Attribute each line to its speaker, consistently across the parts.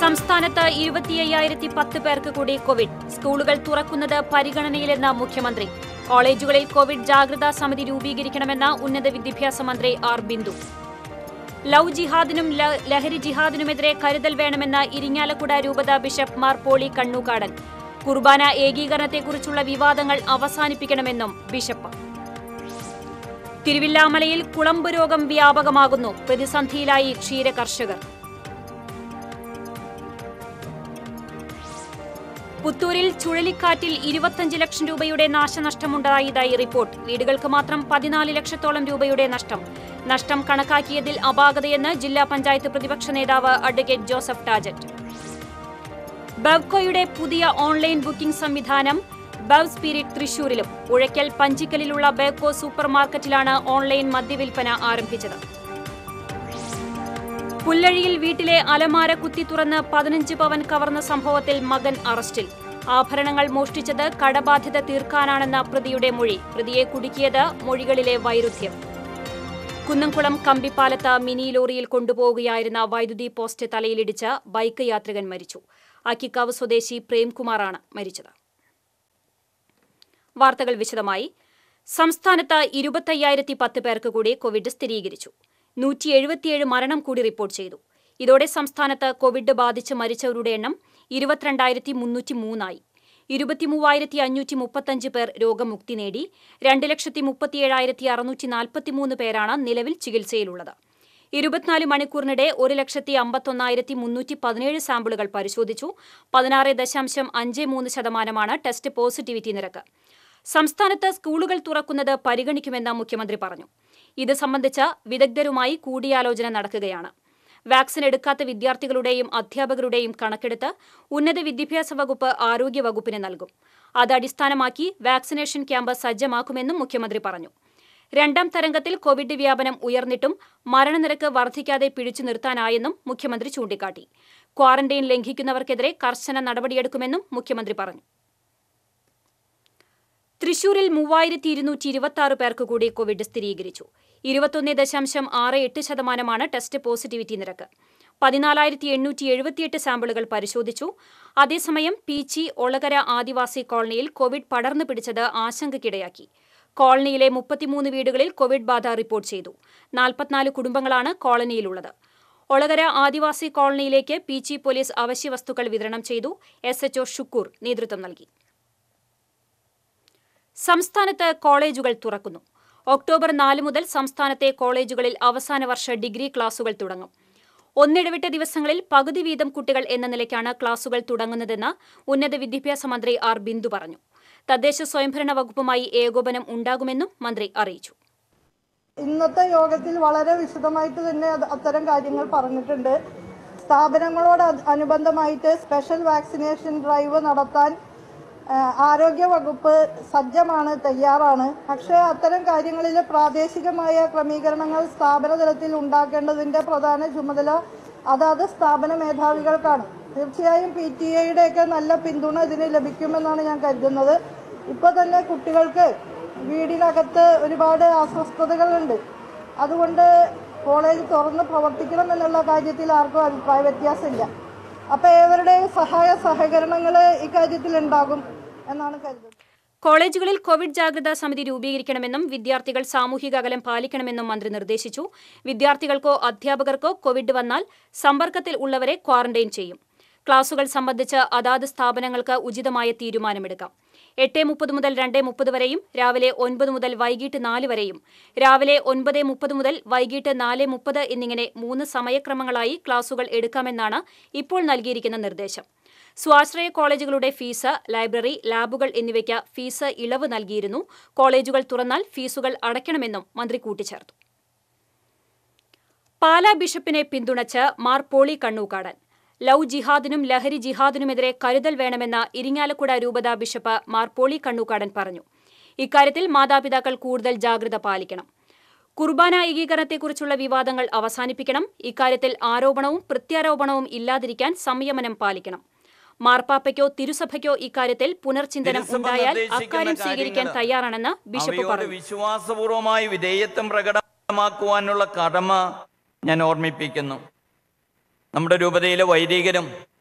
Speaker 1: സംസ്ഥാനത്ത് ഇരുപത്തി അയ്യായിരത്തി പത്ത് പേർക്ക് കൂടി കോവിഡ് സ്കൂളുകൾ തുറക്കുന്നത് പരിഗണനയിലെന്ന മുഖ്യമന്ത്രി കോളേജുകളിൽ കോവിഡ് ജാഗ്രതാ സമിതി രൂപീകരിക്കണമെന്ന ഉന്നത വിദ്യാഭ്യാസ മന്ത്രി ആർ ബിന്ദു ലവ് ജിഹാദിനും ല- ലഹരി ജിഹാദിനുമെതിരെ കരുതൽ വേണമെന്ന ഇരിങ്ങാലക്കുട രൂപത ബിഷപ്പ് മാർ പോളി കണ്ണൂക്കാടൻ കുർബാന ഏകീകരണത്തെക്കുറിച്ചുള്ള വിവാദങ്ങൾ അവസാനിപ്പിക്കണമെന്നും ബിഷപ്പ് തിരുവില്ലാമലയിൽ കുളമ്പ് രോഗം വ്യാപകമാകുന്നു പ്രതിസന്ധിയിലായി ക്ഷീര കർഷകർ പുത്തൂരിൽ ചുഴലിക്കാറ്റിൽ ഇരുപത്തഞ്ച് ലക്ഷം രൂപയുടെ നാശനഷ്ടമുണ്ടായതായി റിപ്പോർട്ട് വീടുകൾക്ക് മാത്രം പതിനാല് ലക്ഷത്തോളം രൂപയുടെ നഷ്ടം നഷ്ടം കണക്കാക്കിയതിൽ അപാകതയെന്ന് ജില്ലാ പഞ്ചായത്ത് പ്രതിപക്ഷ നേതാവ് അഡ്വക്കേറ്റ് ജോസഫ് ടാജറ്റ് ബവ്കോയുടെ പുതിയ ഓൺലൈൻ ബുക്കിംഗ് സംവിധാനം ബവ് സ്പിരിറ്റ് തൃശൂരിലും ഉഴയ്ക്കൽ പഞ്ചിക്കലിലുള്ള ബേക്കോ സൂപ്പർ മാർക്കറ്റിലാണ് ഓൺലൈൻ മദ്യവിൽപ്പന ആരംഭിച്ചത് പുല്ലഴിയിൽ വീട്ടിലെ അലമാര കുത്തി തുറന്ന് പതിനഞ്ച് പവൻ കവർന്ന സംഭവത്തിൽ മകൻ അറസ്റ്റിൽ ആഭരണങ്ങൾ മോഷ്ടിച്ചത് കടബാധ്യത തീർക്കാനാണെന്ന പ്രതിയുടെ മൊഴി പ്രതിയെ കുടുക്കിയത് മൊഴികളിലെ വൈരുദ്ധ്യം കുന്നംകുളം കമ്പിപ്പാലത്ത് മിനി ലോറിയിൽ കൊണ്ടുപോവുകയായിരുന്ന വൈദ്യുതി പോസ്റ്റ് തലയിലിടിച്ച് ബൈക്ക് യാത്രികൻ മരിച്ചു അക്കിക്കാവ് സ്വദേശി പ്രേംകുമാറാണ് മരിച്ചത് വാർത്തകൾ വിശദമായി സംസ്ഥാനത്ത് ഇരുപത്തയ്യായിരത്തി പത്ത് പേർക്ക് കൂടി കോവിഡ് സ്ഥിരീകരിച്ചു നൂറ്റി എഴുപത്തിയേഴ് മരണം കൂടി റിപ്പോർട്ട് ചെയ്തു ഇതോടെ സംസ്ഥാനത്ത് കോവിഡ് ബാധിച്ച് മരിച്ചവരുടെ എണ്ണം ഇരുപത്തിരണ്ടായിരത്തി മുന്നൂറ്റി മൂന്നായി ഇരുപത്തിമൂവായിരത്തി അഞ്ഞൂറ്റി മുപ്പത്തഞ്ച് പേർ രോഗമുക്തി നേടി രണ്ട് ലക്ഷത്തി മുപ്പത്തിയേഴായിരത്തി അറുന്നൂറ്റി നാൽപ്പത്തിമൂന്ന് പേരാണ് നിലവിൽ ചികിത്സയിലുള്ളത് ഇരുപത്തിനാല് മണിക്കൂറിനിടെ ഒരു ലക്ഷത്തി അമ്പത്തൊന്നായിരത്തി മുന്നൂറ്റി പതിനേഴ് സാമ്പിളുകൾ പരിശോധിച്ചു പതിനാറ് ദശാംശം അഞ്ച് മൂന്ന് ശതമാനമാണ് ടെസ്റ്റ് പോസിറ്റിവിറ്റി നിരക്ക് സംസ്ഥാനത്ത് സ്കൂളുകൾ തുറക്കുന്നത് പരിഗണിക്കുമെന്ന് മുഖ്യമന്ത്രി പറഞ്ഞു ഇത് സംബന്ധിച്ച് വിദഗ്ധരുമായി കൂടിയാലോചന നടക്കുകയാണ് വാക്സിൻ എടുക്കാത്ത വിദ്യാർത്ഥികളുടെയും അധ്യാപകരുടെയും കണക്കെടുത്ത് ഉന്നത വിദ്യാഭ്യാസ വകുപ്പ് ആരോഗ്യ വകുപ്പിന് നൽകും അത് അടിസ്ഥാനമാക്കി വാക്സിനേഷൻ ക്യാമ്പ് സജ്ജമാക്കുമെന്നും മുഖ്യമന്ത്രി പറഞ്ഞു രണ്ടാം തരംഗത്തിൽ കോവിഡ് വ്യാപനം ഉയർന്നിട്ടും മരണനിരക്ക് വർദ്ധിക്കാതെ പിടിച്ചു നിർത്താനായെന്നും മുഖ്യമന്ത്രി ചൂണ്ടിക്കാട്ടി ക്വാറന്റൈൻ ലംഘിക്കുന്നവർക്കെതിരെ കർശന നടപടിയെടുക്കുമെന്നും മുഖ്യമന്ത്രി പറഞ്ഞു തൃശൂരിൽ മൂവായിരത്തി ഇരുന്നൂറ്റി ഇരുപത്തി ആറ് പേർക്ക് കൂടി കോവിഡ് സ്ഥിരീകരിച്ചു ഇരുപത്തൊന്ന് ദശാംശം ആറ് എട്ട് ശതമാനമാണ് ടെസ്റ്റ് പോസിറ്റിവിറ്റി നിരക്ക് പതിനാലായിരത്തി എണ്ണൂറ്റി എഴുപത്തിയെട്ട് സാമ്പിളുകൾ പരിശോധിച്ചു അതേസമയം പീച്ചി ഒളകര ആദിവാസി കോളനിയിൽ കോവിഡ് പടർന്നു പിടിച്ചത് ആശങ്കയ്ക്കിടയാക്കി കോളനിയിലെ മുപ്പത്തിമൂന്ന് വീടുകളിൽ കോവിഡ് ബാധ റിപ്പോർട്ട് ചെയ്തു നാൽപ്പത്തിനാല് കുടുംബങ്ങളാണ് കോളനിയിലുള്ളത് ഒളകര ആദിവാസി കോളനിയിലേക്ക് പീച്ചി പോലീസ് അവശ്യ വസ്തുക്കൾ വിതരണം ചെയ്തു എസ് എച്ച്ഒ ഷുക്കൂർ നേതൃത്വം നൽകി സംസ്ഥാനത്ത് കോളേജുകൾ തുറക്കുന്നു ഒക്ടോബർ നാല് മുതൽ സംസ്ഥാനത്തെ കോളേജുകളിൽ അവസാന വർഷ ഡിഗ്രി ക്ലാസുകൾ തുടങ്ങും ഒന്നിടവിട്ട ദിവസങ്ങളിൽ പകുതി വീതം കുട്ടികൾ എന്ന നിലയ്ക്കാണ് ക്ലാസുകൾ തുടങ്ങുന്നതെന്ന് ഉന്നത വിദ്യാഭ്യാസ മന്ത്രി ആർ ബിന്ദു പറഞ്ഞു തദ്ദേശ സ്വയംഭരണ വകുപ്പുമായി ഏകോപനം ഉണ്ടാകുമെന്നും മന്ത്രി അറിയിച്ചു
Speaker 2: ഇന്നത്തെ യോഗത്തിൽ വളരെ വിശദമായിട്ട് തന്നെ അത് അത്തരം കാര്യങ്ങൾ പറഞ്ഞിട്ടുണ്ട് സ്ഥാപനങ്ങളോട് അത് അനുബന്ധമായിട്ട് സ്പെഷ്യൽ വാക്സിനേഷൻ ഡ്രൈവ് നടത്താൻ ആ, ആരോഗ്യ വകുപ്പ് സജ്ജമാണ് തയ്യാറാണ് പക്ഷേ അത്തരം കാര്യങ്ങളിൽ പ്രാദേശികമായ ക്രമീകരണങ്ങൾ സ്ഥാപന തലത്തിൽ ഉണ്ടാക്കേണ്ടതിൻ്റെ പ്രധാന ചുമതല അതാത് സ്ഥാപന മേധാവികൾക്കാണ് തീർച്ചയായും പി ടി എയുടെയൊക്കെ നല്ല പിന്തുണ ഇതിന് ലഭിക്കുമെന്നാണ് ഞാൻ കരുതുന്നത് ഇപ്പോൾ തന്നെ കുട്ടികൾക്ക് വീടിനകത്ത് ഒരുപാട് അസ്വസ്ഥതകളുണ്ട് അതുകൊണ്ട് കോളേജ് തുറന്ന് പ്രവർത്തിക്കണം എന്നുള്ള കാര്യത്തിൽ ആർക്കും അഭിപ്രായ വ്യത്യാസമില്ല അപ്പോൾ ഏവരുടെയും സഹായ സഹകരണങ്ങൾ ഇക്കാര്യത്തിൽ ഉണ്ടാകും എന്നാണ് കരുതുന്നത്
Speaker 1: കോളേജുകളിൽ കോവിഡ് ജാഗ്രതാ സമിതി രൂപീകരിക്കണമെന്നും വിദ്യാർത്ഥികൾ സാമൂഹിക അകലം പാലിക്കണമെന്നും മന്ത്രി നിർദ്ദേശിച്ചു വിദ്യാർത്ഥികൾക്കോ അധ്യാപകർക്കോ കോവിഡ് വന്നാൽ സമ്പർക്കത്തിൽ ഉള്ളവരെ ക്വാറന്റൈൻ ചെയ്യും ക്ലാസുകൾ സംബന്ധിച്ച് അതാത് സ്ഥാപനങ്ങൾക്ക് ഉചിതമായ തീരുമാനമെടുക്കാം എട്ട് മുപ്പത് മുതൽ രണ്ട് മുപ്പത് വരെയും രാവിലെ ഒൻപത് മുതൽ വൈകിട്ട് നാല് വരെയും രാവിലെ ഒൻപത് മുപ്പത് മുതൽ വൈകിട്ട് നാല് മുപ്പത് എന്നിങ്ങനെ മൂന്ന് സമയക്രമങ്ങളായി ക്ലാസുകൾ എടുക്കാമെന്നാണ് ഇപ്പോൾ നൽകിയിരിക്കുന്ന നിർദ്ദേശം സ്വാശ്രയ കോളേജുകളുടെ ഫീസ് ലൈബ്രറി ലാബുകൾ എന്നിവയ്ക്ക് ഫീസ് ഇളവ് നൽകിയിരുന്നു കോളേജുകൾ തുറന്നാൽ ഫീസുകൾ അടയ്ക്കണമെന്നും മന്ത്രി കൂട്ടിച്ചേർത്തു പാലാ ബിഷപ്പിനെ പിന്തുണച്ച് മാർ പോളി കണ്ണൂക്കാടൻ ലവ് ജിഹാദിനും ലഹരി ജിഹാദിനുമെതിരെ കരുതൽ വേണമെന്ന ഇരിങ്ങാലക്കുട രൂപത ബിഷപ്പ് മാർ പോളി കണ്ണൂക്കാടൻ പറഞ്ഞു ഇക്കാര്യത്തിൽ മാതാപിതാക്കൾ കൂടുതൽ ജാഗ്രത പാലിക്കണം കുർബാന ഏകീകരണത്തെക്കുറിച്ചുള്ള വിവാദങ്ങൾ അവസാനിപ്പിക്കണം ഇക്കാര്യത്തിൽ ആരോപണവും പ്രത്യാരോപണവും ഇല്ലാതിരിക്കാൻ സംയമനം പാലിക്കണം മാർപ്പാപ്പയ്ക്കോ തിരുസഭയ്ക്കോ ഇക്കാര്യത്തിൽ പുനർചിന്തനം
Speaker 3: തിരുസഭ
Speaker 1: ഉണ്ടായാൽ
Speaker 3: നിർദ്ദേശിക്കുന്ന
Speaker 1: അക്കാര്യം സ്വീകരിക്കാൻ
Speaker 3: കാര്യങ്ങൾ
Speaker 1: തയ്യാറാണെന്ന് ബിഷപ്പ്
Speaker 3: അവയോട്
Speaker 1: പറഞ്ഞു
Speaker 3: വിശ്വാസപൂർവമായി വിധേയത്വം പ്രകടമാക്കുവാനുള്ള കടമ ഞാൻ ഓർമ്മിപ്പിക്കുന്നു നമ്മുടെ രൂപതയിലെ വൈദികരും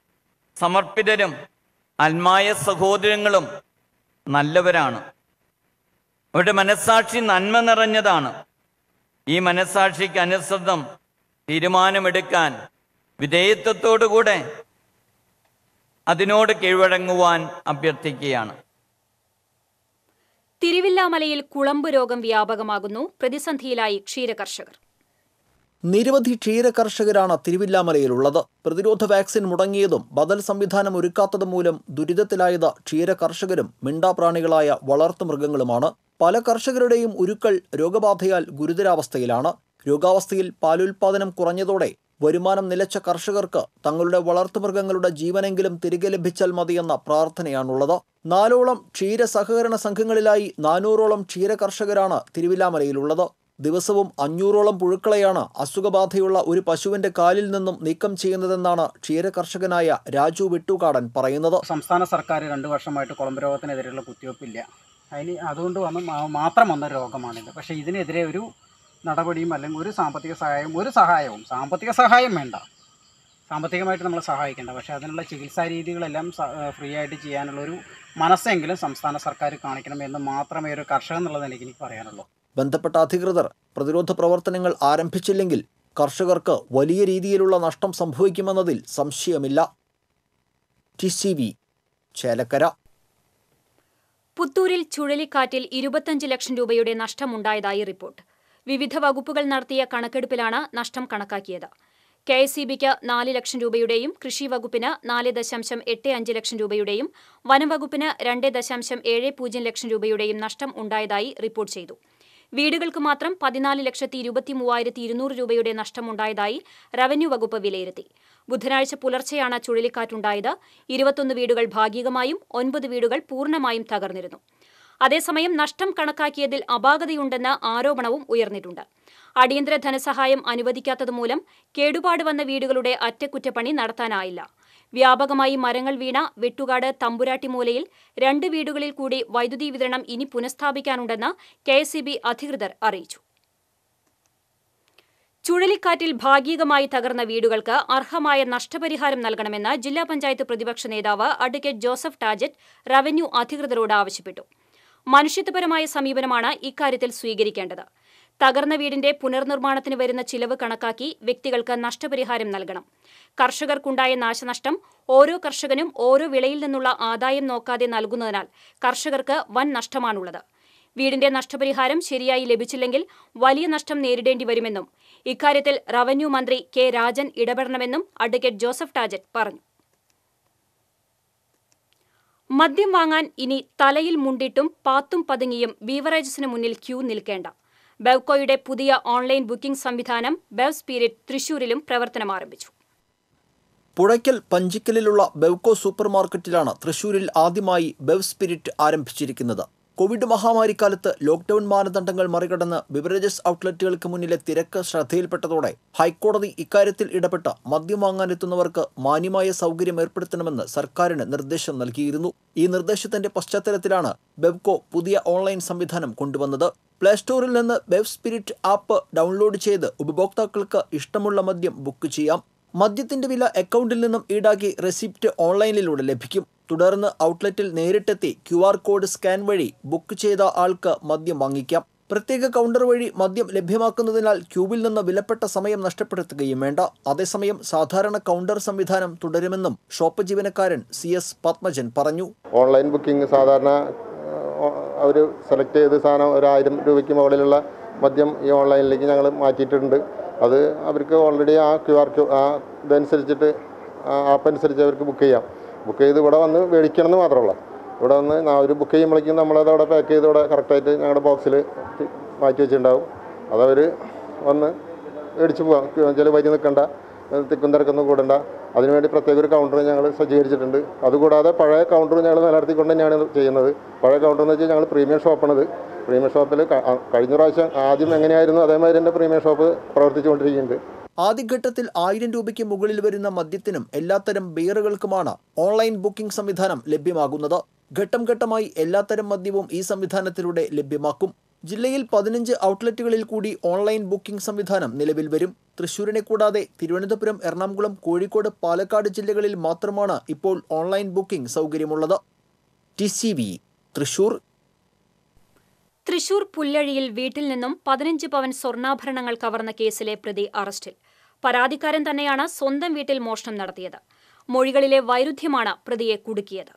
Speaker 3: സമർപ്പിതരും അൽമായ സഹോദരങ്ങളും നല്ലവരാണ് അവരുടെ മനസ്സാക്ഷി നന്മ നിറഞ്ഞതാണ് ഈ മനസ്സാക്ഷിക്ക് അനുസൃതം തീരുമാനമെടുക്കാൻ വിധേയത്വത്തോടുകൂടെ അതിനോട് കീഴ്വഴങ്ങുവാൻ അഭ്യർത്ഥിക്കുകയാണ്
Speaker 1: തിരുവില്ലാമലയിൽ കുളമ്പ് രോഗം വ്യാപകമാകുന്നു പ്രതിസന്ധിയിലായി ക്ഷീരകർഷകർ
Speaker 4: നിരവധി ക്ഷീര കർഷകരാണ് തിരുവില്ലാമലയിലുള്ളത് പ്രതിരോധ വാക്സിൻ മുടങ്ങിയതും ബദൽ സംവിധാനം ഒരുക്കാത്തതും മൂലം ദുരിതത്തിലായത് ക്ഷീര കർഷകരും മിണ്ടാപ്രാണികളായ വളർത്തുമൃഗങ്ങളുമാണ് പല കർഷകരുടെയും ഉരുക്കൾ രോഗബാധയാൽ ഗുരുതരാവസ്ഥയിലാണ് രോഗാവസ്ഥയിൽ പാലുൽപാദനം കുറഞ്ഞതോടെ വരുമാനം നിലച്ച കർഷകർക്ക് തങ്ങളുടെ വളർത്തുമൃഗങ്ങളുടെ ജീവനെങ്കിലും തിരികെ ലഭിച്ചാൽ മതിയെന്ന പ്രാർത്ഥനയാണുള്ളത് നാലോളം ക്ഷീര സഹകരണ സംഘങ്ങളിലായി നാനൂറോളം ക്ഷീര കർഷകരാണ് തിരുവില്ലാമലയിലുള്ളത് ദിവസവും അഞ്ഞൂറോളം പുഴുക്കളെയാണ് അസുഖബാധയുള്ള ഒരു പശുവിന്റെ കാലിൽ നിന്നും നീക്കം ചെയ്യുന്നതെന്നാണ് ക്ഷീര കർഷകനായ രാജു വെട്ടുകാടൻ പറയുന്നത്
Speaker 5: സംസ്ഥാന സർക്കാർ രണ്ട് വർഷമായിട്ട് കുളമ്പ് രോഗത്തിനെതിരെയുള്ള കുത്തിവയ്പ്പില്ല അതിന് അതുകൊണ്ട് വന്ന് മാ- മാത്രം വന്ന രോഗമാണിത് പക്ഷേ ഇതിനെതിരെ ഒരു നടപടിയും അല്ലെങ്കിൽ ഒരു സാമ്പത്തിക സഹായവും ഒരു സഹായവും സാമ്പത്തിക സഹായം വേണ്ട സാമ്പത്തികമായിട്ട് നമ്മളെ സഹായിക്കേണ്ട പക്ഷേ അതിനുള്ള ചികിത്സാ രീതികളെല്ലാം സ- ഏഹ് ഫ്രീ ആയിട്ട് ചെയ്യാനുള്ള ഒരു മനസ്സെങ്കിലും സംസ്ഥാന സർക്കാർ കാണിക്കണം എന്ന് മാത്രമേ ഒരു കർഷകൻ എന്നുള്ളത് എനിക്ക് എനിക്ക് പറയാനുള്ളൂ
Speaker 4: ബന്ധപ്പെട്ട അധികൃതർ പ്രതിരോധ പ്രവർത്തനങ്ങൾ ആരംഭിച്ചില്ലെങ്കിൽ കർഷകർക്ക് വലിയ രീതിയിലുള്ള നഷ്ടം സംഭവിക്കുമെന്നതിൽ സംശയമില്ല ടി സി വി ചേലക്കര
Speaker 1: പുത്തൂരിൽ ചുഴലിക്കാറ്റിൽ ഇരുപത്തഞ്ച് ലക്ഷം രൂപയുടെ നഷ്ടമുണ്ടായതായി റിപ്പോർട്ട് വിവിധ വകുപ്പുകൾ നടത്തിയ കണക്കെടുപ്പിലാണ് നഷ്ടം കണക്കാക്കിയത് കെ എസ് സി ബിക്ക് നാല് ലക്ഷം രൂപയുടെയും കൃഷി വകുപ്പിന് നാല് ദശാംശം എട്ട് അഞ്ച് ലക്ഷം രൂപയുടെയും വനംവകുപ്പിന് രണ്ട് ദശാംശം ഏഴ് പൂജ്യം ലക്ഷം രൂപയുടെയും നഷ്ടം ഉണ്ടായതായി റിപ്പോർട്ട് ചെയ്തു വീടുകൾക്ക് മാത്രം പതിനാല് ലക്ഷത്തി ഇരുപത്തി മൂവായിരത്തി ഇരുന്നൂറ് രൂപയുടെ നഷ്ടമുണ്ടായതായി റവന്യൂ വകുപ്പ് വിലയിരുത്തി ബുധനാഴ്ച പുലർച്ചെയാണ് ചുഴലിക്കാറ്റുണ്ടായത് ഇരുപത്തൊന്ന് വീടുകൾ ഭാഗികമായും ഒൻപത് വീടുകൾ പൂർണ്ണമായും തകർന്നിരുന്നു അതേസമയം നഷ്ടം കണക്കാക്കിയതിൽ അപാകതയുണ്ടെന്ന ആരോപണവും ഉയർന്നിട്ടുണ്ട് അടിയന്തര ധനസഹായം അനുവദിക്കാത്തതുമൂലം കേടുപാട് വന്ന വീടുകളുടെ അറ്റകുറ്റപ്പണി നടത്താനായില്ല വ്യാപകമായി മരങ്ങൾ വീണ വെട്ടുകാട് തമ്പുരാട്ടിമൂലയിൽ രണ്ട് വീടുകളിൽ കൂടി വൈദ്യുതി വിതരണം ഇനി പുനഃസ്ഥാപിക്കാനുണ്ടെന്ന് കെ അധികൃതർ അറിയിച്ചു ചുഴലിക്കാറ്റിൽ ഭാഗികമായി തകർന്ന വീടുകൾക്ക് അർഹമായ നഷ്ടപരിഹാരം നൽകണമെന്ന് ജില്ലാ പഞ്ചായത്ത് പ്രതിപക്ഷ നേതാവ് അഡ്വക്കേറ്റ് ജോസഫ് ടാജറ്റ് റവന്യൂ അധികൃതരോട് ആവശ്യപ്പെട്ടു മനുഷ്യത്വപരമായ സമീപനമാണ് ഇക്കാര്യത്തിൽ സ്വീകരിക്കേണ്ടത് തകർന്ന വീടിന്റെ പുനർനിർമ്മാണത്തിന് വരുന്ന ചിലവ് കണക്കാക്കി വ്യക്തികൾക്ക് നഷ്ടപരിഹാരം നൽകണം കർഷകർക്കുണ്ടായ നാശനഷ്ടം ഓരോ കർഷകനും ഓരോ വിളയിൽ നിന്നുള്ള ആദായം നോക്കാതെ നൽകുന്നതിനാൽ കർഷകർക്ക് വൻ നഷ്ടമാണുള്ളത് വീടിന്റെ നഷ്ടപരിഹാരം ശരിയായി ലഭിച്ചില്ലെങ്കിൽ വലിയ നഷ്ടം നേരിടേണ്ടി വരുമെന്നും ഇക്കാര്യത്തിൽ റവന്യൂ മന്ത്രി കെ രാജൻ ഇടപെടണമെന്നും അഡ്വക്കേറ്റ് ജോസഫ് ടാജറ്റ് പറഞ്ഞു മദ്യം വാങ്ങാൻ ഇനി തലയിൽ മുണ്ടിട്ടും പാത്തും പതുങ്ങിയും ബീവറേജസിന് മുന്നിൽ ക്യൂ നിൽക്കേണ്ട ബെവ്കോയുടെ പുതിയ ഓൺലൈൻ ബുക്കിംഗ് സംവിധാനം ബെവ് സ്പിരിറ്റ് തൃശൂരിലും പ്രവർത്തനം ആരംഭിച്ചു
Speaker 4: പുഴയ്ക്കൽ പഞ്ചിക്കലിലുള്ള ബെവ്കോ സൂപ്പർ മാർക്കറ്റിലാണ് തൃശൂരിൽ ആദ്യമായി ബെവ് സ്പിരിറ്റ് ആരംഭിച്ചിരിക്കുന്നത് കോവിഡ് മഹാമാരിക്കാലത്ത് ലോക്ഡൌൺ മാനദണ്ഡങ്ങൾ മറികടന്ന് ബിവറേജസ് ഔട്ട്ലെറ്റുകൾക്ക് മുന്നിലെ തിരക്ക് ശ്രദ്ധയിൽപ്പെട്ടതോടെ ഹൈക്കോടതി ഇക്കാര്യത്തിൽ ഇടപെട്ട് മദ്യം വാങ്ങാനെത്തുന്നവർക്ക് മാന്യമായ സൗകര്യം ഏർപ്പെടുത്തണമെന്ന് സർക്കാരിന് നിർദ്ദേശം നൽകിയിരുന്നു ഈ നിർദ്ദേശത്തിന്റെ പശ്ചാത്തലത്തിലാണ് ബെവ്കോ പുതിയ ഓൺലൈൻ സംവിധാനം കൊണ്ടുവന്നത് പ്ലേ സ്റ്റോറിൽ നിന്ന് ബെവ് സ്പിരിറ്റ് ആപ്പ് ഡൗൺലോഡ് ചെയ്ത് ഉപഭോക്താക്കൾക്ക് ഇഷ്ടമുള്ള മദ്യം ബുക്ക് ചെയ്യാം മദ്യത്തിന്റെ വില അക്കൗണ്ടിൽ നിന്നും ഈടാക്കി റെസിപ്റ്റ് ഓൺലൈനിലൂടെ ലഭിക്കും തുടർന്ന് ഔട്ട്ലെറ്റിൽ നേരിട്ടെത്തി ക്യു ആർ കോഡ് സ്കാൻ വഴി ബുക്ക് ചെയ്ത ആൾക്ക് മദ്യം വാങ്ങിക്കാം പ്രത്യേക കൗണ്ടർ വഴി മദ്യം ലഭ്യമാക്കുന്നതിനാൽ ക്യൂവിൽ നിന്ന് വിലപ്പെട്ട സമയം നഷ്ടപ്പെടുത്തുകയും വേണ്ട അതേസമയം സാധാരണ കൗണ്ടർ സംവിധാനം തുടരുമെന്നും ഷോപ്പ് ജീവനക്കാരൻ സി എസ് പത്മജൻ പറഞ്ഞു
Speaker 6: ഓൺലൈൻ ബുക്കിംഗ് സാധാരണ അവർ സെലക്ട് ചെയ്ത് സാധനം ഒരു ആയിരം രൂപയ്ക്ക് മുകളിലുള്ള മദ്യം ഈ ഓൺലൈനിലേക്ക് ഞങ്ങൾ മാറ്റിയിട്ടുണ്ട് അത് അവർക്ക് ഓൾറെഡി ആ ക്യു ആർ ക്യു ആ ഇതനുസരിച്ചിട്ട് ആ ആപ്പ് അനുസരിച്ച് അവർക്ക് ബുക്ക് ചെയ്യാം ബുക്ക് ചെയ്ത് ഇവിടെ വന്ന് മേടിക്കണം എന്ന് മാത്രമല്ല ഇവിടെ വന്ന് അവർ ബുക്ക് ചെയ്യുമ്പോഴേക്കും നമ്മളത് അവിടെ പാക്ക് ചെയ്ത് ഇവിടെ കറക്റ്റായിട്ട് ഞങ്ങളുടെ ബോക്സിൽ മാറ്റി വെച്ചിട്ടുണ്ടാവും അതവർ വന്ന് മേടിച്ച് പോവാം ചില വരി നിൽക്കണ്ട തിക്കും തിരക്കൊന്നും കൂടണ്ട അതിനുവേണ്ടി പ്രത്യേക ഒരു കൗണ്ടർ ഞങ്ങൾ സജ്ജീകരിച്ചിട്ടുണ്ട് അതുകൂടാതെ പഴയ കൗണ്ടർ ഞങ്ങൾ നിലനിർത്തിക്കൊണ്ട് തന്നെയാണ് ഇത് ചെയ്യുന്നത് പഴയ കൗണ്ടർ എന്ന് വെച്ചാൽ ഞങ്ങൾ പ്രീമിയം ഷോപ്പാണിത് പ്രീമിയം ഷോപ്പിൽ കഴിഞ്ഞ പ്രാവശ്യം ആദ്യം എങ്ങനെയായിരുന്നു അതേമാതിരി തന്നെ പ്രീമിയം ഷോപ്പ് പ്രവർത്തിച്ചുകൊണ്ടിരിക്കുന്നുണ്ട്
Speaker 4: ആദ്യഘട്ടത്തിൽ ആയിരം രൂപയ്ക്ക് മുകളിൽ വരുന്ന മദ്യത്തിനും എല്ലാത്തരം ബിയറുകൾക്കുമാണ് ഓൺലൈൻ ബുക്കിംഗ് സംവിധാനം ലഭ്യമാകുന്നത് ഘട്ടം ഘട്ടമായി എല്ലാത്തരം മദ്യവും ഈ സംവിധാനത്തിലൂടെ ലഭ്യമാക്കും ജില്ലയിൽ പതിനഞ്ച് ഔട്ട്ലെറ്റുകളിൽ കൂടി ഓൺലൈൻ ബുക്കിംഗ് സംവിധാനം നിലവിൽ വരും തൃശൂരിനെ കൂടാതെ തിരുവനന്തപുരം എറണാകുളം കോഴിക്കോട് പാലക്കാട് ജില്ലകളിൽ മാത്രമാണ് ഇപ്പോൾ ഓൺലൈൻ ബുക്കിംഗ് സൗകര്യമുള്ളത് T C V Thrissur
Speaker 1: Thrissur പുല്ലഴിയിൽ വീട്ടിൽ നിന്നും പതിനഞ്ച് പവൻ സ്വർണ്ണാഭരണങ്ങൾ കവർന്ന കേസിലെ പ്രതി അറസ്റ്റിൽ പരാതിക്കാരൻ തന്നെയാണ് സ്വന്തം വീട്ടിൽ മോഷണം നടത്തിയത് മൊഴികളിലെ വൈരുദ്ധ്യമാണ് പ്രതിയെ കുടുക്കിയത്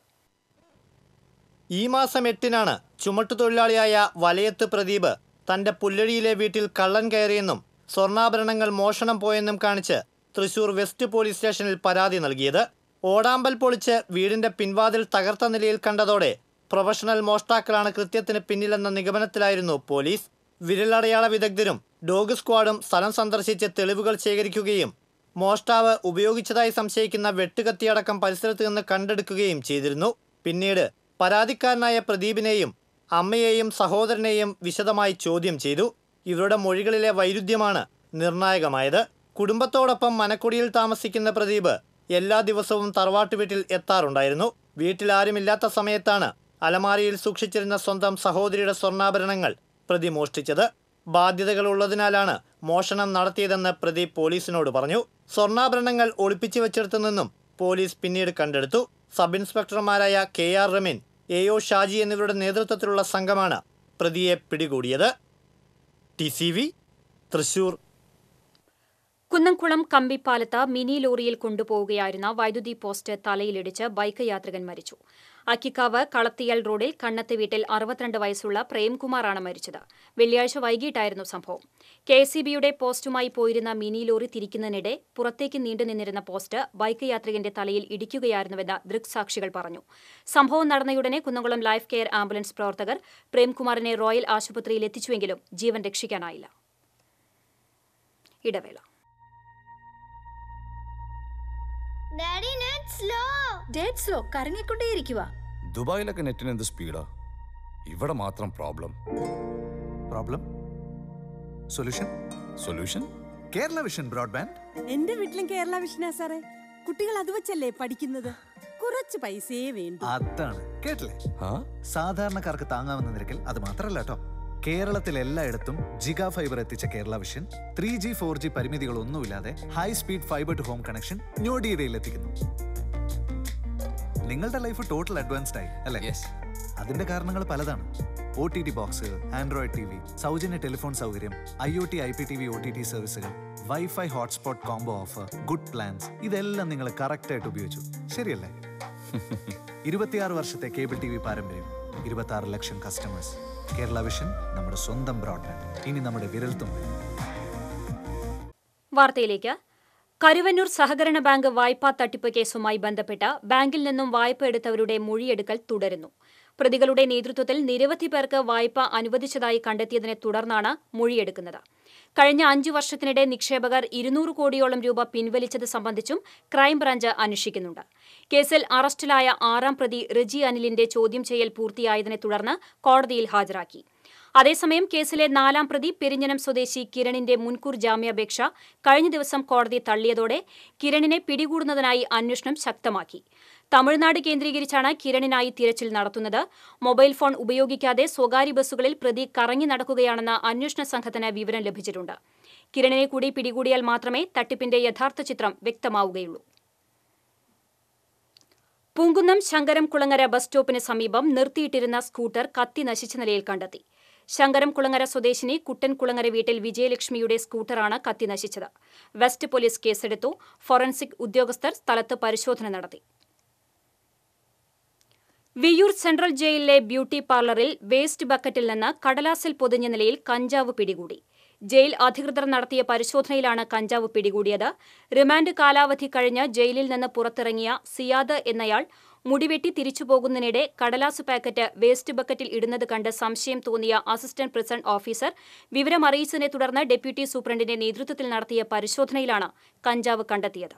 Speaker 7: ഈ മാസം എട്ടിനാണ് ചുമട്ടുതൊഴിലാളിയായ വലയത്ത് പ്രദീപ് തന്റെ പുല്ലഴിയിലെ വീട്ടിൽ കള്ളൻ കയറിയെന്നും സ്വർണ്ണാഭരണങ്ങൾ മോഷണം പോയെന്നും കാണിച്ച് തൃശൂർ വെസ്റ്റ് പോലീസ് സ്റ്റേഷനിൽ പരാതി നൽകിയത് ഓടാമ്പൽ പൊളിച്ച് വീടിന്റെ പിൻവാതിൽ തകർത്ത നിലയിൽ കണ്ടതോടെ പ്രൊഫഷണൽ മോഷ്ടാക്കളാണ് കൃത്യത്തിന് പിന്നിലെന്ന നിഗമനത്തിലായിരുന്നു പോലീസ് വിരലടയാള വിദഗ്ധരും ഡോഗ് സ്ക്വാഡും സ്ഥലം സന്ദർശിച്ച് തെളിവുകൾ ശേഖരിക്കുകയും മോഷ്ടാവ് ഉപയോഗിച്ചതായി സംശയിക്കുന്ന വെട്ടുകത്തിയടക്കം പരിസരത്ത് നിന്ന് കണ്ടെടുക്കുകയും ചെയ്തിരുന്നു പിന്നീട് പരാതിക്കാരനായ പ്രദീപിനെയും അമ്മയെയും സഹോദരനെയും വിശദമായി ചോദ്യം ചെയ്തു ഇവരുടെ മൊഴികളിലെ വൈരുദ്ധ്യമാണ് നിർണായകമായത് കുടുംബത്തോടൊപ്പം മനക്കുടിയിൽ താമസിക്കുന്ന പ്രദീപ് എല്ലാ ദിവസവും തറവാട്ട് വീട്ടിൽ എത്താറുണ്ടായിരുന്നു വീട്ടിൽ ആരുമില്ലാത്ത സമയത്താണ് അലമാരിയിൽ സൂക്ഷിച്ചിരുന്ന സ്വന്തം സഹോദരിയുടെ സ്വർണ്ണാഭരണങ്ങൾ പ്രതി മോഷ്ടിച്ചത് ബാധ്യതകൾ ഉള്ളതിനാലാണ് മോഷണം നടത്തിയതെന്ന് പ്രതി പോലീസിനോട് പറഞ്ഞു സ്വർണ്ണാഭരണങ്ങൾ ഒളിപ്പിച്ചു വെച്ചിടത്തു നിന്നും പോലീസ് പിന്നീട് കണ്ടെടുത്തു സബ് ഇൻസ്പെക്ടർമാരായ K R Rameen A O Shaji എന്നിവരുടെ നേതൃത്വത്തിലുള്ള സംഘമാണ് പ്രതിയെ പിടികൂടിയത് T C V Thrissur
Speaker 1: Kunnamkulam കമ്പിപ്പാലത്ത് മിനി ലോറിയിൽ കൊണ്ടുപോവുകയായിരുന്ന വൈദ്യുതി പോസ്റ്റ് തലയിലിടിച്ച് ബൈക്ക് യാത്രികൻ മരിച്ചു അക്കിക്കാവ് കളത്തിയൽ റോഡിൽ കണ്ണത്ത് വീട്ടിൽ അറുപത്തിരണ്ട് വയസ്സുള്ള പ്രേംകുമാറാണ് മരിച്ചത് വെള്ളിയാഴ്ച വൈകിട്ടായിരുന്നു സംഭവം കെ എസ് ബിയുടെ പോസ്റ്റുമായി പോയിരുന്ന മിനി ലോറി തിരിക്കുന്നതിനിടെ പുറത്തേക്ക് നീണ്ടുനിന്നിരുന്ന പോസ്റ്റ് ബൈക്ക് യാത്രികന്റെ തലയിൽ ഇടിക്കുകയായിരുന്നുവെന്ന് ദൃക്സാക്ഷികൾ പറഞ്ഞു സംഭവം നടന്നയുടനെ കുന്നംകുളം ലൈഫ് കെയർ ആംബുലൻസ് പ്രവർത്തകർ പ്രേംകുമാറിനെ റോയൽ ആശുപത്രിയിൽ എത്തിച്ചുവെങ്കിലും ജീവൻ രക്ഷിക്കാനായില്ല ഇടവേള
Speaker 8: daddy net slow
Speaker 9: data slow കറങ്ങിക്കൊണ്ടേയിരിക്കുക
Speaker 10: ദുബായിലൊക്കെ നെറ്റിന് എന്ത് സ്പീഡാ ഇവിടെ മാത്രം problem
Speaker 11: problem solution
Speaker 10: solution
Speaker 11: Kerala Vision broadband
Speaker 9: എന്റെ വീട്ടിലും കേരള വിഷനാ സാറേ കുട്ടികൾ അത് വെച്ചല്ലേ പഠിക്കുന്നത് കുറച്ച് പൈസയേ വേണ്ടു
Speaker 11: അതാണ് കേട്ടില്ലേ
Speaker 10: ആ
Speaker 11: സാധാരണക്കാർക്ക് താങ്ങാവുന്ന നിരക്കിൽ അത് മാത്രമല്ല കേട്ടോ കേരളത്തിൽ എല്ലായിടത്തും ജിഗ ഫൈബർ എത്തിച്ച Kerala Vision three G four G പരിമിതികളൊന്നുമില്ലാതെ high speed fibre to home connection ഞൊടിയിടയിൽ എത്തിക്കുന്നു നിങ്ങളുടെ ലൈഫ് ടോട്ടൽ അഡ്വാൻസ്ഡ് ആയി അല്ലേ
Speaker 10: യെസ്
Speaker 11: അതിന്റെ കാരണങ്ങൾ പലതാണ് O T T box Android T V സൗജന്യ ടെലിഫോൺ സൗകര്യം I O T I P T V O T T സർവീസുകൾ wifi hotspot combo offer good plans ഇതെല്ലാം നിങ്ങൾ കറക്റ്റ് ആയിട്ട് ഉപയോഗിച്ചു ശരിയല്ലേ ഇരുപത്തിയാറ് വർഷത്തെ കേബിൾ ടി വി പാരമ്പര്യം ഇരുപത്തി ആറ് ലക്ഷം കസ്റ്റമേഴ്സ് കേരള വിഷൻ നമ്മുടെ സ്വന്തം ബ്രോഡ്ബാൻഡ് ഇനി നമ്മുടെ വിരൽത്തുമ്പിൽ
Speaker 1: വാർത്തയിലേക്ക് കരുവന്നൂർ സഹകരണ ബാങ്ക് വായ്പാ തട്ടിപ്പ് കേസുമായി ബന്ധപ്പെട്ട് ബാങ്കിൽ നിന്നും വായ്പ എടുത്തവരുടെ മൊഴിയെടുക്കൽ തുടരുന്നു പ്രതികളുടെ നേതൃത്വത്തിൽ നിരവധി പേർക്ക് വായ്പ അനുവദിച്ചതായി കണ്ടെത്തിയതിനെ തുടർന്നാണ് മൊഴിയെടുക്കുന്നത് കഴിഞ്ഞ അഞ്ചു വർഷത്തിനിടെ നിക്ഷേപകർ ഇരുന്നൂറ് കോടിയോളം രൂപ പിൻവലിച്ചത് സംബന്ധിച്ചും ക്രൈംബ്രാഞ്ച് അന്വേഷിക്കുന്നുണ്ട് കേസിൽ അറസ്റ്റിലായ ആറാം പ്രതി റിജി അനിലിന്റെ ചോദ്യം ചെയ്യൽ പൂർത്തിയായതിനെ തുടർന്ന് കോടതിയിൽ ഹാജരാക്കി അതേസമയം കേസിലെ നാലാം പ്രതി പെരിഞ്ഞനം സ്വദേശി കിരണിന്റെ മുൻകൂർ ജാമ്യാപേക്ഷ കഴിഞ്ഞ ദിവസം കോടതി തള്ളിയതോടെ കിരണിനെ പിടികൂടുന്നതിനായി അന്വേഷണം ശക്തമാക്കി തമിഴ്നാട് കേന്ദ്രീകരിച്ചാണ് കിരണിനായി തിരച്ചിൽ നടത്തുന്നത് മൊബൈൽ ഫോൺ ഉപയോഗിക്കാതെ സ്വകാര്യ ബസ്സുകളിൽ പ്രതി കറങ്ങി നടക്കുകയാണെന്ന അന്വേഷണ സംഘത്തിന് വിവരം ലഭിച്ചിട്ടുണ്ട് കിരണിനെ കൂടി പിടികൂടിയാൽ മാത്രമേ തട്ടിപ്പിന്റെ യഥാർത്ഥ ചിത്രം വ്യക്തമാവുകയുള്ളൂ പൂങ്കുന്നം ശങ്കരം കുളങ്ങര ബസ് സ്റ്റോപ്പിന് സമീപം നിർത്തിയിട്ടിരുന്ന സ്കൂട്ടർ കത്തി നശിച്ച നിലയിൽ കണ്ടെത്തി ശങ്കരം കുളങ്ങര സ്വദേശിനി കുട്ടൻ കുളങ്ങര വീട്ടിൽ വിജയലക്ഷ്മിയുടെ സ്കൂട്ടറാണ് കത്തി നശിച്ചത് വെസ്റ്റ് പോലീസ് കേസെടുത്തു ഫോറൻസിക് ഉദ്യോഗസ്ഥർ സ്ഥലത്ത് പരിശോധന നടത്തി വിയൂർ സെൻട്രൽ ജയിലിലെ ബ്യൂട്ടി പാർലറിൽ വേസ്റ്റ് ബക്കറ്റിൽ നിന്ന് കടലാസിൽ പൊതിഞ്ഞ നിലയിൽ കഞ്ചാവ് പിടികൂടി ജയിൽ അധികൃതർ നടത്തിയ പരിശോധനയിലാണ് കഞ്ചാവ് പിടികൂടിയത് റിമാൻഡ് കാലാവധി കഴിഞ്ഞ് ജയിലിൽ നിന്ന് പുറത്തിറങ്ങിയ സിയാദ് എന്നയാൾ മുടിവെട്ടി തിരിച്ചു പോകുന്നതിനിടെ കടലാസ് പാക്കറ്റ് വേസ്റ്റ് ബക്കറ്റിൽ ഇടുന്നത് കണ്ട് സംശയം തോന്നിയ അസിസ്റ്റന്റ് പ്രിസൺ ഓഫീസർ വിവരമറിയിച്ചതിനെ തുടർന്ന് ഡെപ്യൂട്ടി സൂപ്രണ്ടിന്റെ നേതൃത്വത്തിൽ നടത്തിയ പരിശോധനയിലാണ് കഞ്ചാവ് കണ്ടെത്തിയത്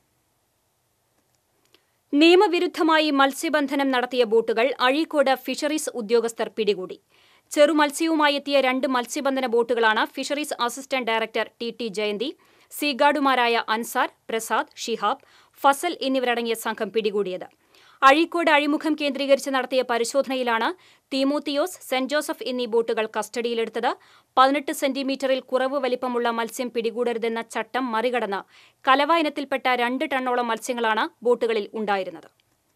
Speaker 1: നിയമവിരുദ്ധമായി മത്സ്യബന്ധനം നടത്തിയ ബോട്ടുകൾ അഴീക്കോട് ഫിഷറീസ് ഉദ്യോഗസ്ഥർ പിടികൂടി ചെറുമത്സ്യവുമായി എത്തിയ രണ്ട് മത്സ്യബന്ധന ബോട്ടുകളാണ് fisheries assistant director T T Jayanthi സീഗാർഡുമാരായ അൻസാർ പ്രസാദ് ഷിഹാബ് ഫസൽ എന്നിവരടങ്ങിയ സംഘം പിടികൂടിയത് അഴീക്കോട് അഴിമുഖം കേന്ദ്രീകരിച്ച് നടത്തിയ പരിശോധനയിലാണ് തീമൂത്തിയോസ് സെന്റ് ജോസഫ് എന്നീ ബോട്ടുകൾ കസ്റ്റഡിയിലെടുത്തത് പതിനെട്ട് സെന്റിമീറ്ററിൽ കുറവ് വലിപ്പമുള്ള മത്സ്യം പിടികൂടരുതെന്ന ചട്ടം മറികടന്ന് കലവ ഇനത്തിൽപ്പെട്ട രണ്ട് ടണ്ണോളം മത്സ്യങ്ങളാണ് ബോട്ടുകളിൽ ഉണ്ടായിരുന്നത്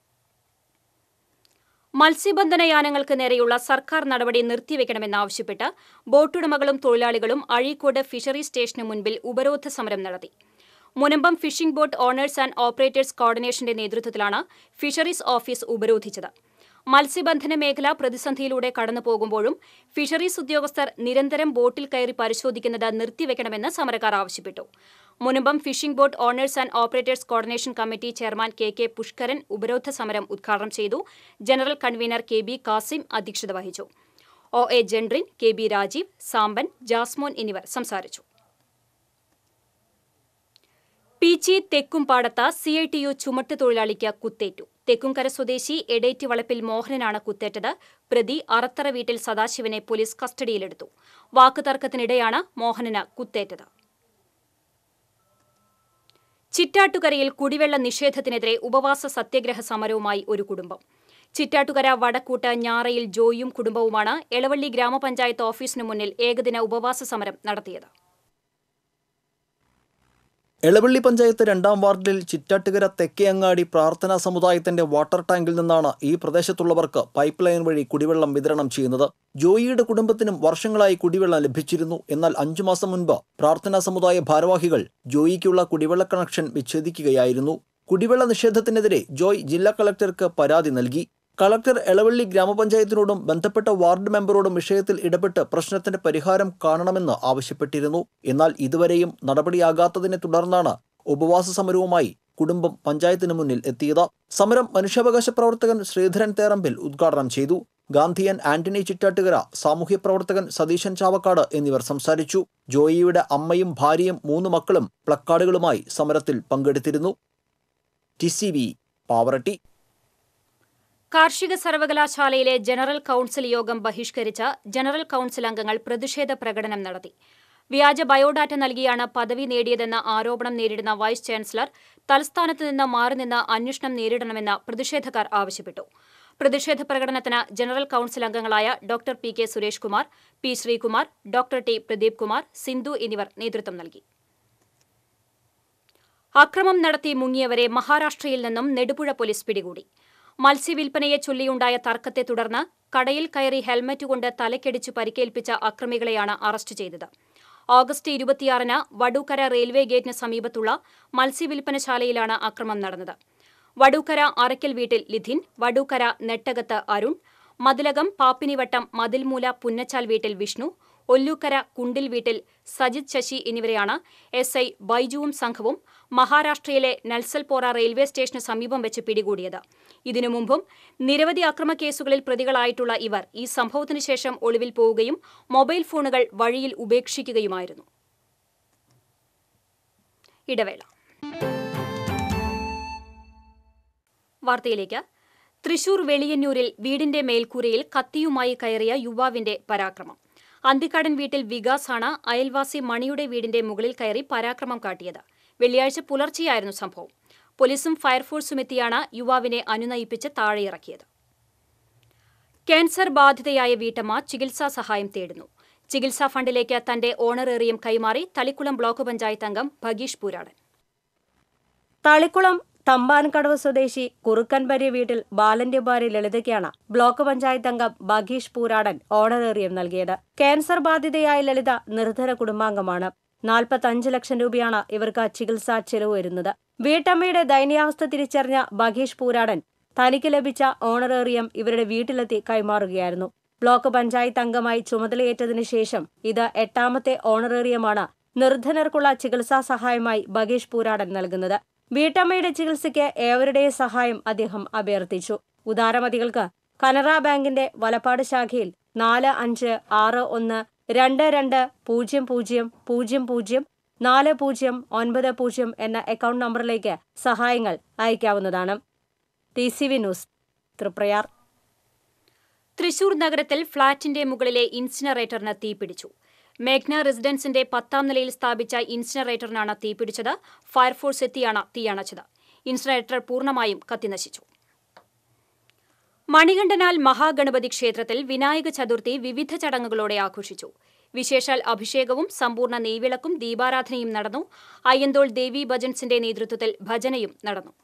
Speaker 1: മത്സ്യബന്ധന യാനങ്ങൾക്ക് നേരെയുള്ള സർക്കാർ നടപടി നിർത്തിവെക്കണമെന്നാവശ്യപ്പെട്ട് ബോട്ടുടമകളും തൊഴിലാളികളും അഴീക്കോട് ഫിഷറീസ് സ്റ്റേഷന് മുൻപിൽ ഉപരോധ സമരം നടത്തി Munambam fishing boat owners and operators കോർഡിനേഷന്റെ നേതൃത്വത്തിലാണ് ഫിഷറീസ് ഓഫീസ് ഉപരോധിച്ചത് മത്സ്യബന്ധന മേഖല പ്രതിസന്ധിയിലൂടെ കടന്നു പോകുമ്പോഴും ഫിഷറീസ് ഉദ്യോഗസ്ഥർ നിരന്തരം ബോട്ടിൽ കയറി പരിശോധിക്കുന്നത് നിർത്തിവെക്കണമെന്ന് സമരക്കാർ ആവശ്യപ്പെട്ടു Munambam fishing boat owners and operators coordination committee chairman K K Pushkaran ഉപരോധ സമരം ഉദ്ഘാടനം ചെയ്തു general convener K B Kasim അധ്യക്ഷത വഹിച്ചു O A Jendrin K B Rajeev Sampan Jasmon എന്നിവർ സംസാരിച്ചു പീച്ചി തെക്കുംപാടത്ത സി ഐ ടി യു ചുമട്ട് തൊഴിലാളിക്ക് കുത്തേറ്റു തെക്കുംകര സ്വദേശി എടേറ്റി വളപ്പിൽ മോഹനനാണ് കുത്തേറ്റത് പ്രതി അറത്തറ വീട്ടിൽ സദാശിവനെ പോലീസ് കസ്റ്റഡിയിലെടുത്തു വാക്കുതർക്കത്തിനിടെയാണ് മോഹനന് കുത്തേറ്റത് ചിറ്റാട്ടുകരയിൽ കുടിവെള്ള നിഷേധത്തിനെതിരെ ഉപവാസ സത്യഗ്രഹ സമരവുമായി ഒരു കുടുംബം ചിറ്റാട്ടുകര വടക്കൂട്ട് ഞാറയിൽ ജോയിയും കുടുംബവുമാണ് എളവള്ളി ഗ്രാമപഞ്ചായത്ത് ഓഫീസിനു മുന്നിൽ ഏകദിന ഉപവാസ സമരം നടത്തിയത്
Speaker 4: എളവള്ളി പഞ്ചായത്ത് രണ്ടാം വാർഡിൽ ചിറ്റാട്ടുകര തെക്കേയങ്ങാടി പ്രാർത്ഥനാ സമുദായത്തിന്റെ വാട്ടർ ടാങ്കിൽ നിന്നാണ് ഈ പ്രദേശത്തുള്ളവർക്ക് പൈപ്പ് ലൈൻ വഴി കുടിവെള്ളം വിതരണം ചെയ്യുന്നത് ജോയിയുടെ കുടുംബത്തിനും വർഷങ്ങളായി കുടിവെള്ളം ലഭിച്ചിരുന്നു എന്നാൽ അഞ്ചു മാസം മുൻപ് പ്രാർത്ഥനാ സമുദായ ഭാരവാഹികൾ ജോയിക്കുള്ള കുടിവെള്ള കണക്ഷൻ വിച്ഛേദിക്കുകയായിരുന്നു കുടിവെള്ള നിഷേധത്തിനെതിരെ ജോയ് ജില്ലാ കളക്ടർക്ക് പരാതി നൽകി കളക്ടർ എളവള്ളി ഗ്രാമപഞ്ചായത്തിനോടും ബന്ധപ്പെട്ട വാർഡ് മെമ്പറോടും വിഷയത്തിൽ ഇടപെട്ട് പ്രശ്നത്തിന് പരിഹാരം കാണണമെന്ന് ആവശ്യപ്പെട്ടിരുന്നു എന്നാൽ ഇതുവരെയും നടപടിയാകാത്തതിനെ തുടർന്നാണ് ഉപവാസ സമരവുമായി കുടുംബം പഞ്ചായത്തിന് മുന്നിൽ എത്തിയത് സമരം മനുഷ്യാവകാശ പ്രവർത്തകൻ ശ്രീധരൻ തേറമ്പിൽ ഉദ്ഘാടനം ചെയ്തു ഗാന്ധിയൻ ആന്റണി ചിറ്റാട്ടുകര സാമൂഹ്യ പ്രവർത്തകൻ സതീശൻ ചാവക്കാട് എന്നിവർ സംസാരിച്ചു ജോയിയുടെ അമ്മയും ഭാര്യയും മൂന്ന് മക്കളും പ്ലക്കാർഡുകളുമായി സമരത്തിൽ പങ്കെടുത്തിരുന്നു ടി സി വി പാവറട്ടി
Speaker 1: കാർഷിക സർവകലാശാലയിലെ ജനറൽ കൌൺസിൽ യോഗം ബഹിഷ്കരിച്ച ജനറൽ കൌൺസിൽ അംഗങ്ങൾ പ്രതിഷേധ പ്രകടനം നടത്തി വ്യാജ ബയോഡാറ്റ നൽകിയാണ് പദവി നേടിയതെന്ന ആരോപണം നേരിടുന്ന വൈസ് ചാൻസലർ തലസ്ഥാനത്ത് നിന്ന് മാറി നിന്ന് അന്വേഷണം നേരിടണമെന്ന് പ്രതിഷേധക്കാർ ആവശ്യപ്പെട്ടു പ്രതിഷേധ പ്രകടനത്തിന് ജനറൽ കൌൺസിൽ അംഗങ്ങളായ doctor P K Suresh Kumar P Sreekumar doctor T Pradeep Kumar Sindhu എന്നിവർ നേതൃത്വം നൽകി അക്രമം നടത്തി മുങ്ങിയവരെ മഹാരാഷ്ട്രയിൽ നിന്നും നെടുപുഴ പോലീസ് പിടികൂടി മത്സ്യവിൽപ്പനയെ ചൊല്ലിയുണ്ടായ തർക്കത്തെ തുടർന്ന് കടയിൽ കയറി ഹെൽമറ്റ് കൊണ്ട് തലക്കടിച്ചു പരിക്കേൽപ്പിച്ച അക്രമികളെയാണ് അറസ്റ്റ് ചെയ്തത് ഓഗസ്റ്റ് ഇരുപത്തിയാറിന് വടൂക്കര റെയിൽവേ ഗേറ്റിന് സമീപത്തുള്ള മത്സ്യവിൽപ്പനശാലയിലാണ് അക്രമം നടന്നത് വടൂക്കര അറയ്ക്കൽ വീട്ടിൽ ലിഥിൻ വടൂക്കര നെട്ടകത്ത് അരുൺ മതിലകം പാപ്പിനിവട്ടം മതിൽമൂല പുന്നച്ചാൽ വീട്ടിൽ വിഷ്ണു ഒല്ലൂക്കര കുണ്ടിൽ വീട്ടിൽ സജിത് ശശി എന്നിവരെയാണ് എസ് ഐ ബൈജുവും സംഘവും മഹാരാഷ്ട്രയിലെ നൽസൽപോറ റെയിൽവേ സ്റ്റേഷന് സമീപം വെച്ച് പിടികൂടിയത് ഇതിനു മുമ്പും നിരവധി അക്രമ കേസുകളിൽ പ്രതികളായിട്ടുള്ള ഇവർ ഈ സംഭവത്തിന് ശേഷം ഒളിവിൽ പോവുകയും മൊബൈൽ ഫോണുകൾ വഴിയിൽ ഉപേക്ഷിക്കുകയുമായിരുന്നു ഇടവേള വാർത്തയിലേക്ക് തൃശൂർ വെളിയന്നൂരിൽ വീടിന്റെ മേൽക്കൂരയിൽ കത്തിയുമായി കയറിയ യുവാവിന്റെ പരാക്രമം അന്തിക്കാടൻ വീട്ടിൽ വികാസാണ് അയൽവാസി മണിയുടെ വീടിന്റെ മുകളിൽ കയറി പരാക്രമം കാട്ടിയത് വെള്ളിയാഴ്ച പുലർച്ചെയായിരുന്നു സംഭവം പോലീസും ഫയർഫോഴ്സും എത്തിയാണ് യുവാവിനെ അനുനയിപ്പിച്ച് താഴെയിറക്കിയത് ക്യാൻസർ ബാധിതയായ വീട്ടമ്മ ചികിത്സാ സഹായം തേടുന്നു ചികിത്സാ ഫണ്ടിലേക്ക് തന്റെ ഓണറേറിയം കൈമാറി തളിക്കുളം ബ്ലോക്ക് പഞ്ചായത്ത് അംഗം ഭഗീഷ് പൂരാടൻ
Speaker 12: തളിക്കുളം തമ്പാൻകടവ് സ്വദേശി കുറുക്കൻപരി വീട്ടിൽ ബാലന്റെ ഭാര്യ ലളിതയ്ക്കാണ് ബ്ലോക്ക് പഞ്ചായത്ത് അംഗം ബഗീഷ് പൂരാടൻ ഓണറേറിയം നൽകിയത് ക്യാൻസർ ബാധിതയായ ലളിത നിർധന കുടുംബാംഗമാണ് നാൽപ്പത്തഞ്ച് ലക്ഷം രൂപയാണ് ഇവർക്ക് ചികിത്സാ ചെലവ് വരുന്നത് വീട്ടമ്മയുടെ ദയനീയാവസ്ഥ തിരിച്ചറിഞ്ഞ ബഗീഷ് പൂരാടൻ തനിക്ക് ലഭിച്ച ഓണറേറിയം ഇവരുടെ വീട്ടിലെത്തി കൈമാറുകയായിരുന്നു ബ്ലോക്ക് പഞ്ചായത്ത് അംഗമായി ചുമതലയേറ്റതിനു ശേഷം ഇത് എട്ടാമത്തെ ഓണറേറിയമാണ് നിർധനർക്കുള്ള ചികിത്സാ സഹായമായി ബഗീഷ് പൂരാടൻ നൽകുന്നത് വീട്ടമ്മയുടെ ചികിത്സയ്ക്ക് ഏവരുടെയും സഹായം അദ്ദേഹം അഭ്യർത്ഥിച്ചു ഉദാരമതികൾക്ക് കനറ ബാങ്കിന്റെ വലപ്പാട് ശാഖയിൽ നാല് അഞ്ച് ആറ് ഒന്ന് രണ്ട് രണ്ട് പൂജ്യം പൂജ്യം പൂജ്യം പൂജ്യം നാല് പൂജ്യം ഒൻപത് പൂജ്യം എന്ന അക്കൗണ്ട് നമ്പറിലേക്ക് സഹായങ്ങൾ അയക്കാവുന്നതാണ് T C V news Triprayar
Speaker 1: Thrissur നഗരത്തിൽ ഫ്ളാറ്റിന്റെ മുകളിലെ ഇൻസിനറേറ്ററിന് തീപിടിച്ചു മേഘ്ന റെസിഡൻസിന്റെ പത്താം നിലയിൽ സ്ഥാപിച്ച ഇൻസിനറേറ്ററിനാണ് തീപിടിച്ചത് ഫയർഫോഴ്സ് എത്തിയാണ് തീയണച്ചത് ഇൻസിനറേറ്റർ പൂർണ്ണമായും കത്തിനശിച്ചു മണികണ്ഠനാൽ മഹാഗണപതി ക്ഷേത്രത്തിൽ വിനായക ചതുർത്ഥി വിവിധ ചടങ്ങുകളോടെ ആഘോഷിച്ചു വിശേഷാൽ അഭിഷേകവും സമ്പൂർണ്ണ നെയ്വിളക്കും ദീപാരാധനയും നടന്നു അയ്യന്തോൾ ദേവി ഭജൻസിന്റെ നേതൃത്വത്തിൽ ഭജനയും നടന്നു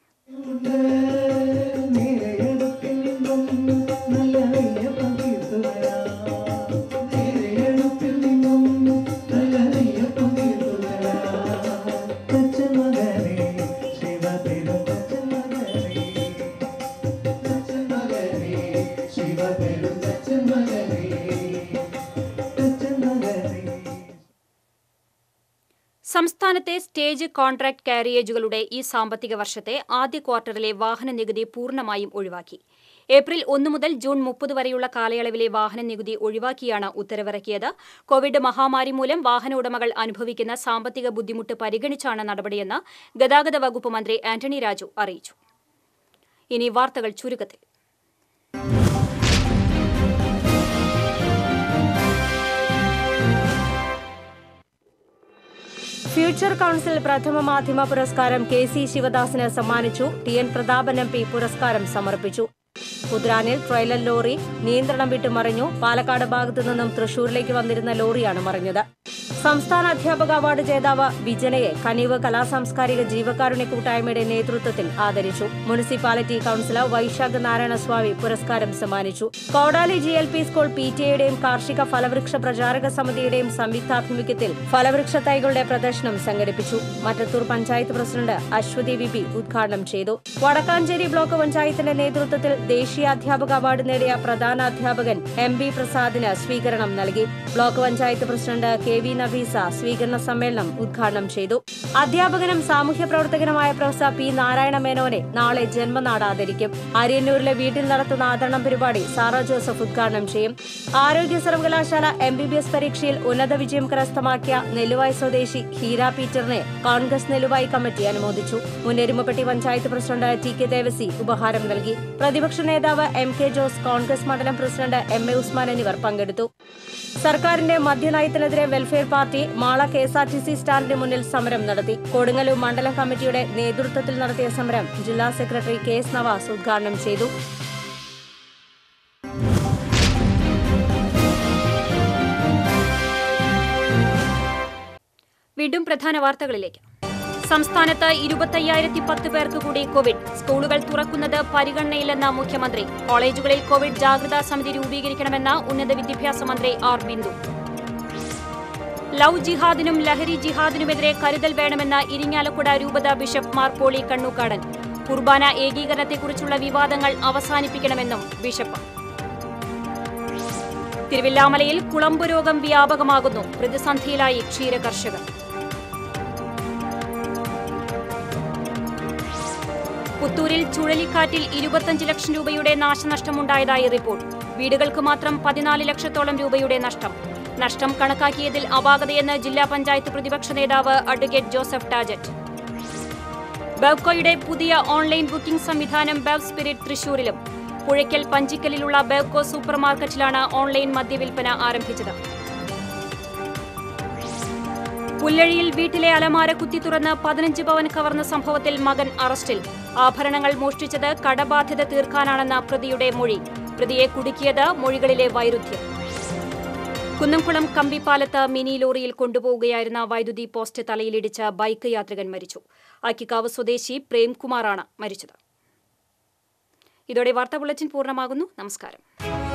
Speaker 1: സംസ്ഥാനത്തെ സ്റ്റേജ് കോൺട്രാക്ട് കാരിയേജുകളുടെ ഈ സാമ്പത്തിക വർഷത്തെ ആദ്യ ക്വാർട്ടറിലെ വാഹന നികുതി പൂർണ്ണമായും ഒഴിവാക്കി ഏപ്രിൽ ഒന്ന് മുതൽ ജൂൺ മുപ്പത് വരെയുള്ള കാലയളവിലെ വാഹന നികുതി ഒഴിവാക്കിയാണ് ഉത്തരവിറക്കിയത് കോവിഡ് മഹാമാരി മൂലം വാഹന ഉടമകൾ അനുഭവിക്കുന്ന സാമ്പത്തിക ബുദ്ധിമുട്ട് പരിഗണിച്ചാണ് നടപടിയെന്ന് ഗതാഗത വകുപ്പ് മന്ത്രി ആന്റണി രാജു അറിയിച്ചു ഇനി വാർത്തകൾ ചുരുക്കത്തിൽ
Speaker 12: ഫ്യൂച്ചർ കൌൺസിൽ പ്രഥമ മാധ്യമ പുരസ്കാരം കെ സി ശിവദാസിന് സമ്മാനിച്ചു T N Prathapan M P പുരസ്കാരം സമർപ്പിച്ചു കുദ്രാനിൽ ട്രെയിലർ ലോറി നിയന്ത്രണം വിട്ട് മറിഞ്ഞു പാലക്കാട് ഭാഗത്തു നിന്നും തൃശൂരിലേക്ക് വന്നിരുന്ന ലോറിയാണ് മറിഞ്ഞത് സംസ്ഥാന അധ്യാപക അവാർഡ് ജേതാവ് വിജനയെ കനിവ് കലാസാംസ്കാരിക ജീവകാരുണ്യ കൂട്ടായ്മയുടെ നേതൃത്വത്തിൽ ആദരിച്ചു മുനിസിപ്പാലിറ്റി കൌൺസിലർ വൈശാഖ് നാരായണസ്വാമി പുരസ്കാരം സമ്മാനിച്ചു Kodali G L P school P T എയുടെയും കാർഷിക ഫലവൃക്ഷ പ്രചാരക സമിതിയുടെയും സംയുക്താഭിമുഖ്യത്തിൽ ഫലവൃക്ഷ തൈകളുടെ പ്രദർശനം സംഘടിപ്പിച്ചു മറ്റത്തൂർ പഞ്ചായത്ത് പ്രസിഡന്റ് അശ്വതി വിപി ഉദ്ഘാടനം ചെയ്തു വടക്കാഞ്ചേരി ബ്ലോക്ക് പഞ്ചായത്തിന്റെ നേതൃത്വത്തിൽ ദേശീയ അധ്യാപക അവാർഡ് നേടിയ പ്രധാന അധ്യാപകൻ എം ബി പ്രസാദിന് സ്വീകരണം നൽകി block panchayat president K V Nafeesa സ്വീകരണ സമ്മേളനം ഉദ്ഘാടനം ചെയ്തു അധ്യാപകനും സാമൂഹ്യ പ്രവർത്തകനുമായ പ്രൊഫസർ പി നാരായണ മേനോനെ നാളെ ജന്മനാട് ആദരിക്കും അരിയന്നൂരിലെ വീട്ടിൽ നടത്തുന്ന ആദരണം പരിപാടി സാറ ജോസഫ് ഉദ്ഘാടനം ചെയ്യും ആരോഗ്യ സർവകലാശാല എം ബി ബി എസ് പരീക്ഷയിൽ ഉന്നത വിജയം കരസ്ഥമാക്കിയ നെല്ലുവായ് സ്വദേശി ഹീര പീറ്ററിനെ കോൺഗ്രസ് നെല്ലുവായ് കമ്മിറ്റി അനുമോദിച്ചു മുന്നെരുമപ്പെട്ടി panchayat president T K Devassy ഉപഹാരം നൽകി പ്രതിപക്ഷ നേതാവ് എം കെ ജോസ് കോൺഗ്രസ് മണ്ഡലം പ്രസിഡന്റ് എം എ ഉസ്മാൻ എന്നിവർ പങ്കെടുത്തു സർക്കാരിന്റെ മദ്യനയത്തിനെതിരെ welfare party Mala K S R T C സ്റ്റാൻഡിന് മുന്നിൽ സമരം നടത്തി കൊടുങ്ങല്ലൂർ മണ്ഡലം കമ്മിറ്റിയുടെ നേതൃത്വത്തിൽ നടത്തിയ സമരം ജില്ലാ സെക്രട്ടറി കെ എസ് നവാസ് ഉദ്ഘാടനം ചെയ്തു
Speaker 1: വീണ്ടും പ്രധാന വാർത്തകളിലേക്ക് സംസ്ഥാനത്ത് ഇരുപത്തയ്യായിരത്തി പത്ത് പേർക്ക് കൂടി കോവിഡ് സ്കൂളുകൾ തുറക്കുന്നത് പരിഗണനയിലെന്ന മുഖ്യമന്ത്രി കോളേജുകളിൽ കോവിഡ് ജാഗ്രതാ സമിതി രൂപീകരിക്കണമെന്ന ഉന്നത വിദ്യാഭ്യാസ മന്ത്രി ആർ ബിന്ദു ലവ് ജിഹാദിനും ലഹരി ജിഹാദിനുമെതിരെ കരുതൽ വേണമെന്ന ഇരിങ്ങാലക്കുട രൂപത ബിഷപ്പ് മാർ പോളി കണ്ണൂക്കാടൻ കുർബാന ഏകീകരണത്തെക്കുറിച്ചുള്ള വിവാദങ്ങൾ അവസാനിപ്പിക്കണമെന്നും ബിഷപ്പ് തിരുവില്ലാമലയിൽ കുളമ്പ് രോഗം വ്യാപകമാകുന്നു പ്രതിസന്ധിയിലായി ക്ഷീരകർഷകർ പുത്തൂരിൽ ചുഴലിക്കാറ്റിൽ ഇരുപത്തഞ്ച് ലക്ഷം രൂപയുടെ നാശനഷ്ടമുണ്ടായതായി റിപ്പോർട്ട് വീടുകൾക്ക് മാത്രം പതിനാല് ലക്ഷത്തോളം രൂപയുടെ നഷ്ടം നഷ്ടം കണക്കാക്കിയതിൽ അപാകതയെന്ന് ജില്ലാ പഞ്ചായത്ത് പ്രതിപക്ഷ നേതാവ് അഡ്വക്കേറ്റ് ജോസഫ് ടാജറ്റ് ബെവ്കോയുടെ പുതിയ ഓൺലൈൻ ബുക്കിംഗ് സംവിധാനം ബെവ് സ്പിരിറ്റ് തൃശൂരിലും പുഴയ്ക്കൽ പഞ്ചിക്കലിലുള്ള ബെവ്കോ സൂപ്പർ മാർക്കറ്റിലാണ് ഓൺലൈൻ മദ്യവിൽപ്പന ആരംഭിച്ചത് പുല്ലഴിയിൽ വീട്ടിലെ അലമാര കുത്തി തുറന്ന് പതിനഞ്ച് പവൻ കവർന്ന സംഭവത്തിൽ മകൻ അറസ്റ്റിൽ ആഭരണങ്ങൾ മോഷ്ടിച്ചത് കടബാധ്യത തീർക്കാനാണെന്ന പ്രതിയുടെ മൊഴി പ്രതിയെ കുടുക്കിയത് മൊഴികളിലെ വൈരുദ്ധ്യം കുന്നംകുളം കമ്പിപ്പാലത്ത് മിനി ലോറിയിൽ കൊണ്ടുപോവുകയായിരുന്ന വൈദ്യുതി പോസ്റ്റ് തലയിലിടിച്ച ബൈക്ക് യാത്രികൻ മരിച്ചു അക്കിക്കാവ് സ്വദേശി പ്രേംകുമാറാണ് മരിച്ചത് ഇതോടെ വാർത്താ ബുള്ളറ്റിൻ പൂർണ്ണമാകുന്നു നമസ്കാരം